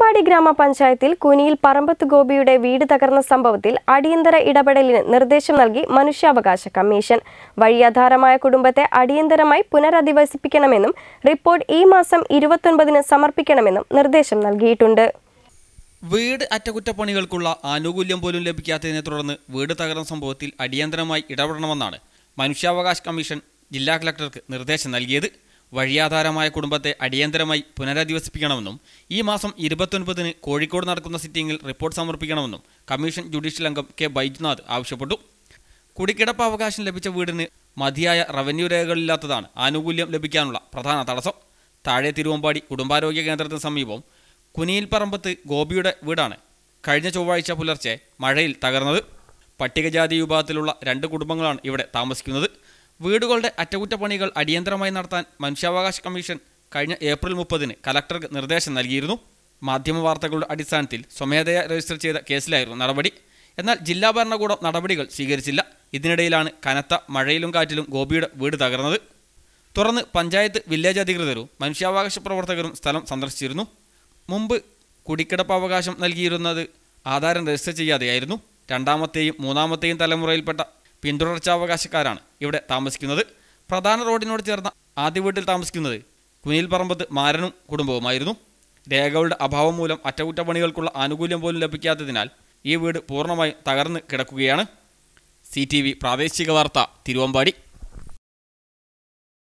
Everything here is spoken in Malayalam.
തിരുവമ്പാടി ഗ്രാമപഞ്ചായത്തിൽ കുനിയിൽ പറമ്പത്ത് ഗോപിയുടെ വീട് തകർന്ന സംഭവത്തിൽ അടിയന്തര ഇടപെടലിന് നിർദ്ദേശം നൽകി മനുഷ്യാവകാശ കമ്മീഷൻ വഴിയാധാരമായ കുടുംബത്തെ അടിയന്തരമായി പുനരധിവസിപ്പിക്കണമെന്നും റിപ്പോർട്ട് ഈ മാസം ഇരുപത്തൊൻപതിന് സമർപ്പിക്കണമെന്നും നിർദ്ദേശം നൽകിയിട്ടുണ്ട് വീട് അറ്റകുറ്റപ്പണികൾക്കുള്ള ആനുകൂല്യം പോലും ലഭിക്കാത്തതിനെ തുടർന്ന് വീട് തകർന്ന സംഭവത്തിൽ അടിയന്തരമായി ഇടപെടണമെന്നാണ് മനുഷ്യാവകാശ കമ്മീഷൻ ജില്ലാ കളക്ടർക്ക് നിർദ്ദേശം നൽകിയത് വഴിയാധാരമായ കുടുംബത്തെ അടിയന്തരമായി പുനരധിവസിപ്പിക്കണമെന്നും ഈ മാസം ഇരുപത്തൊൻപതിന് കോഴിക്കോട് നടക്കുന്ന സിറ്റിംഗിൽ റിപ്പോർട്ട് സമർപ്പിക്കണമെന്നും കമ്മീഷൻ ജുഡീഷ്യൽ അംഗം കെ ബൈജ്നാഥ് ആവശ്യപ്പെട്ടു കുടിക്കിടപ്പ് അവകാശം ലഭിച്ച വീടിന് മതിയായ റവന്യൂ രേഖകളില്ലാത്തതാണ് ആനുകൂല്യം ലഭിക്കാനുള്ള പ്രധാന തടസ്സം താഴെ തിരുവമ്പാടി കുടുംബാരോഗ്യ കേന്ദ്രത്തിന് സമീപം കുനിയിൽ പറമ്പത്ത് ഗോപിയുടെ വീടാണ് കഴിഞ്ഞ ചൊവ്വാഴ്ച പുലർച്ചെ മഴയിൽ തകർന്നത് പട്ടികജാതി വിഭാഗത്തിലുള്ള രണ്ട് കുടുംബങ്ങളാണ് ഇവിടെ താമസിക്കുന്നത് വീടുകളുടെ അറ്റകുറ്റപ്പണികൾ അടിയന്തരമായി നടത്താൻ മനുഷ്യാവകാശ കമ്മീഷൻ കഴിഞ്ഞ ഏപ്രിൽ മുപ്പതിന് കലക്ടർക്ക് നിർദ്ദേശം നൽകിയിരുന്നു മാധ്യമ വാർത്തകളുടെ അടിസ്ഥാനത്തിൽ സ്വമേധയാ രജിസ്റ്റർ ചെയ്ത കേസിലായിരുന്നു നടപടി എന്നാൽ ജില്ലാ ഭരണകൂടം നടപടികൾ സ്വീകരിച്ചില്ല ഇതിനിടയിലാണ് കനത്ത മഴയിലും കാറ്റിലും ഗോപിയുടെ വീട് തകർന്നത് തുടർന്ന് പഞ്ചായത്ത് വില്ലേജ് അധികൃതരും മനുഷ്യാവകാശ പ്രവർത്തകരും സ്ഥലം സന്ദർശിച്ചിരുന്നു മുമ്പ് കുടിക്കിടപ്പ് അവകാശം നൽകിയിരുന്നത് ആധാരം രജിസ്റ്റർ ചെയ്യാതെയായിരുന്നു രണ്ടാമത്തെയും മൂന്നാമത്തെയും തലമുറയിൽപ്പെട്ട പിന്തുടർച്ചാവകാശക്കാരാണ് ഇവിടെ താമസിക്കുന്നത് പ്രധാന റോഡിനോട് ചേർന്ന ആദ്യ വീട്ടിൽ താമസിക്കുന്നത് കുനിയിൽ പറമ്പത്ത് മാരനും കുടുംബവുമായിരുന്നു രേഖകളുടെ അഭാവം മൂലം അറ്റകുറ്റപ്പണികൾക്കുള്ള ആനുകൂല്യം പോലും ലഭിക്കാത്തതിനാൽ ഈ വീട് പൂർണ്ണമായും തകർന്ന് കിടക്കുകയാണ് സി പ്രാദേശിക വാർത്ത തിരുവമ്പാടി